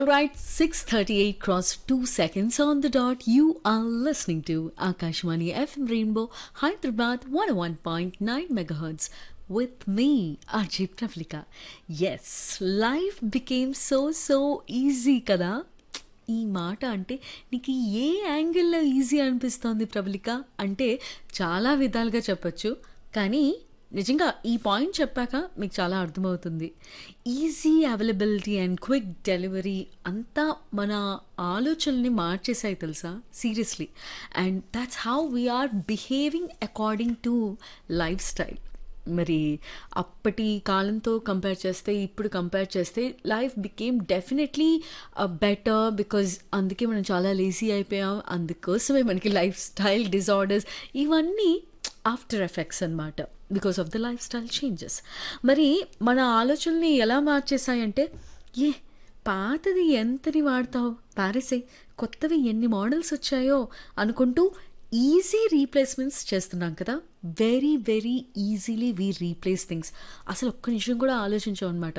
Right, 6:38 cross 2 seconds on the dot. You are listening to Akashwani FM Rainbow Hyderabad 101.9 megahertz with me, Ajit Pravlika. Yes, life became so so easy కదా ఈ మాట అంటే నీకు ఏ యాంగిల్లో easy అనిపిస్తోంది ప్రబలిక అంటే చాలా విధాలుగా చెప్పొచ్చు కానీ నిజంగా ఈ పాయింట్ చెప్పాక మీకు చాలా అర్థమవుతుంది easy availability and quick delivery అంతా మన ఆలోచనల్ని మార్చేసాయి తెలుసా seriously and that's how we are behaving according to life style మరి అప్పటి కాలంతో కంపేర్ చేస్తే ఇప్పుడు కంపేర్ చేస్తే life became definitely better because అందుకే మనం చాలా లేజీ అయిపోయాం అందుకోసమే మనకి లైఫ్ స్టైల్ డిజార్డర్స్ ఇవన్నీ ఆఫ్టర్ ఎఫెక్ట్స్ అనమాట because of the life style changes మరి మన ఆలోచనల్ని ఎలా మార్చేసాయంటే ఏ పాతది ఎంతని వాడతావు పారేసే కొత్తవి ఎన్ని మోడల్స్ వచ్చాయో అనుకుంటూ ఈజీ రీప్లేస్మెంట్స్ చేస్తున్నాం కదా very very easily we replace things అసలు ఒక్క నిమిషం కూడా ఆలోచించాం అనమాట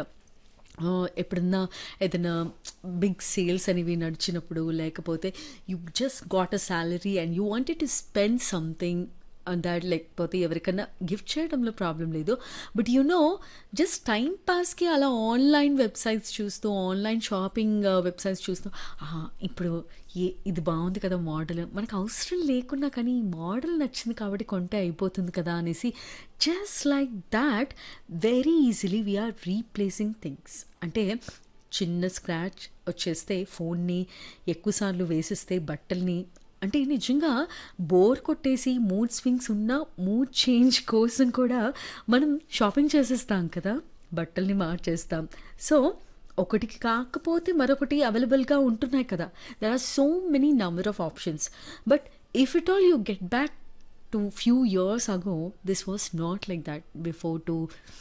ఎప్పుడన్నా ఏదైనా బిగ్ సేల్స్ అనేవి నడిచినప్పుడు లేకపోతే you just got a salary and you wanted to spend something that లేకపోతే ఎవరికన్నా గిఫ్ట్ చేయడంలో ప్రాబ్లం లేదు but you know just time పాస్కి అలా ఆన్లైన్ వెబ్సైట్స్ చూస్తూ ఆన్లైన్ షాపింగ్ వెబ్సైట్స్ చూస్తూ ఇప్పుడు ఏ ఇది బాగుంది కదా మోడల్ మనకు అవసరం లేకున్నా కానీ ఈ మోడల్ నచ్చింది కాబట్టి కొంటే అయిపోతుంది కదా అనేసి just like that very easily we are replacing things అంటే చిన్న స్క్రాచ్ వచ్చేస్తే ఫోన్ని ఎక్కువసార్లు వేసిస్తే బట్టల్ని అంటే నిజంగా బోర్ కొట్టేసి మూడ్ స్వింగ్స్ ఉన్న మూడ్ చేంజ్ కోసం కూడా మనం షాపింగ్ చేసేస్తాం కదా బట్టల్ని మార్చేస్తాం సో ఒకటికి కాకపోతే మరొకటి అవైలబుల్గా ఉంటున్నాయి కదా there are so many number of options but if it all you get back to few years ago this was not like that before to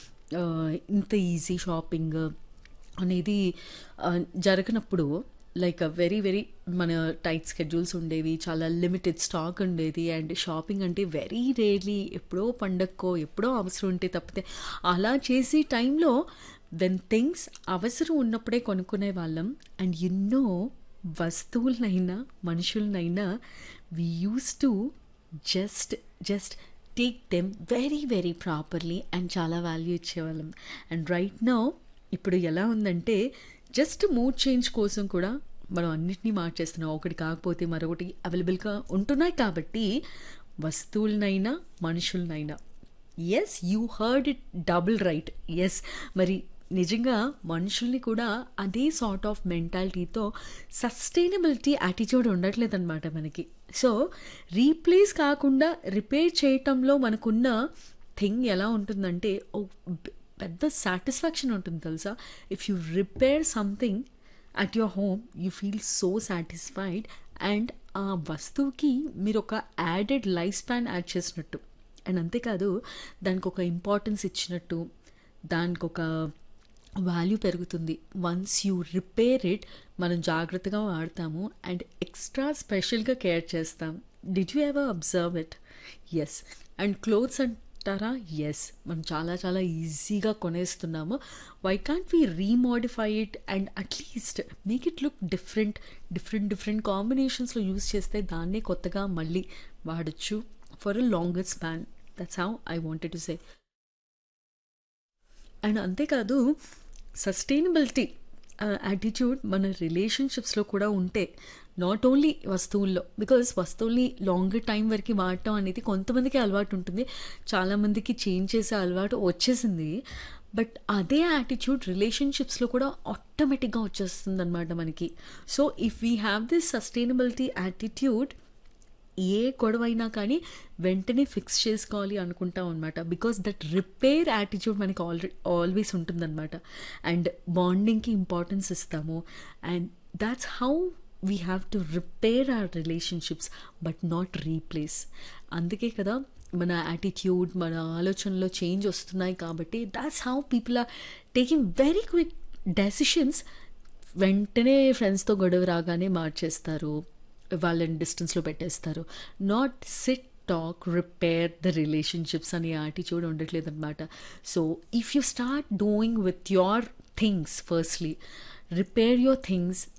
ఇంత ఈజీ షాపింగ్ అనేది జరగనప్పుడు లైక్ వెరీ వెరీ మన టైట్ స్కెడ్యూల్స్ ఉండేవి చాలా limited stock ఉండేది and shopping అంటే very rarely ఎప్పుడో పండక్కో ఎప్పుడో అవసరం ఉంటే తప్పితే అలా చేసే టైంలో వెన్ థింగ్స్ అవసరం ఉన్నప్పుడే కొనుక్కునే వాళ్ళం అండ్ ఎన్నో వస్తువులనైనా మనుషులనైనా we use to just just take them very very properly and చాలా వాల్యూ ఇచ్చేవాళ్ళం అండ్ రైట్ నో ఇప్పుడు ఎలా ఉందంటే జస్ట్ మూడ్ చేంజ్ కోసం కూడా మనం అన్నిటినీ మార్చేస్తున్నాం ఒకటి కాకపోతే మరొకటి అవైలబుల్గా ఉంటున్నాయి కాబట్టి వస్తువులనైనా మనుషులనైనా yes you heard it double right yes మరి నిజంగా మనుషుల్ని కూడా అదే సార్ట్ ఆఫ్ మెంటాలిటీతో సస్టైనబిలిటీ యాటిట్యూడ్ ఉండట్లేదన్నమాట మనకి సో రీప్లేస్ కాకుండా రిపేర్ చేయటంలో మనకున్న థింగ్ ఎలా ఉంటుందంటే ఓ పెద్ద సాటిస్ఫాక్షన్ ఉంటుంది తెలుసా if you repair something at your home you feel so satisfied and ఆ వస్తువుకి మీరు ఒక యాడెడ్ లైఫ్ స్పాన్ యాడ్ చేసినట్టు అండ్ అంతేకాదు దానికి ఒక ఇంపార్టెన్స్ ఇచ్చినట్టు దానికి ఒక వాల్యూ పెరుగుతుంది వన్స్ యూ రిపేర్ ఇట్ మనం జాగ్రత్తగా వాడతాము అండ్ ఎక్స్ట్రా స్పెషల్గా కేర్ చేస్తాం did you ever observe it yes and clothes and అంటారా ఎస్ మనం చాలా చాలా ఈజీగా కొనేస్తున్నాము why can't we remodify it and at least make it look different different different కాంబినేషన్స్లో యూస్ చేస్తే దాన్నే కొత్తగా మళ్ళీ వాడచ్చు for a longer span that's how I wanted to say and అంతేకాదు సస్టైనబిలిటీ యాటిట్యూడ్ మన రిలేషన్షిప్స్లో కూడా ఉంటే నాట్ ఓన్లీ వస్తువుల్లో బికాస్ వస్తువుల్ని లాంగర్ టైం వరకు వాడటం అనేది కొంతమందికి అలవాటు ఉంటుంది చాలామందికి చేంజ్ చేసే అలవాటు వచ్చేసింది బట్ అదే యాటిట్యూడ్ రిలేషన్షిప్స్లో కూడా ఆటోమేటిక్గా వచ్చేస్తుంది అనమాట మనకి so if we have this sustainability attitude ఏ గొడవ అయినా కానీ వెంటనే ఫిక్స్ చేసుకోవాలి అనుకుంటాం అనమాట బికాస్ దట్ రిపేర్ యాటిట్యూడ్ మనకి ఆల్రెడీ ఆల్వేస్ ఉంటుందన్నమాట అండ్ బాండింగ్కి ఇంపార్టెన్స్ ఇస్తాము and that's how we have to repair our relationships but not replace అందుకే కదా మన యాటిట్యూడ్ మన ఆలోచనలో చేంజ్ వస్తున్నాయి కాబట్టి that's how people are taking very quick decisions వెంటనే ఫ్రెండ్స్తో గొడవ రాగానే మార్చేస్తారు వాళ్ళని డిస్టెన్స్లో పెట్టేస్తారు not SIT talk repair the relationships అనే యాటిట్యూడ్ ఉండట్లేదు అనమాట so if you start doing with your things firstly repair your things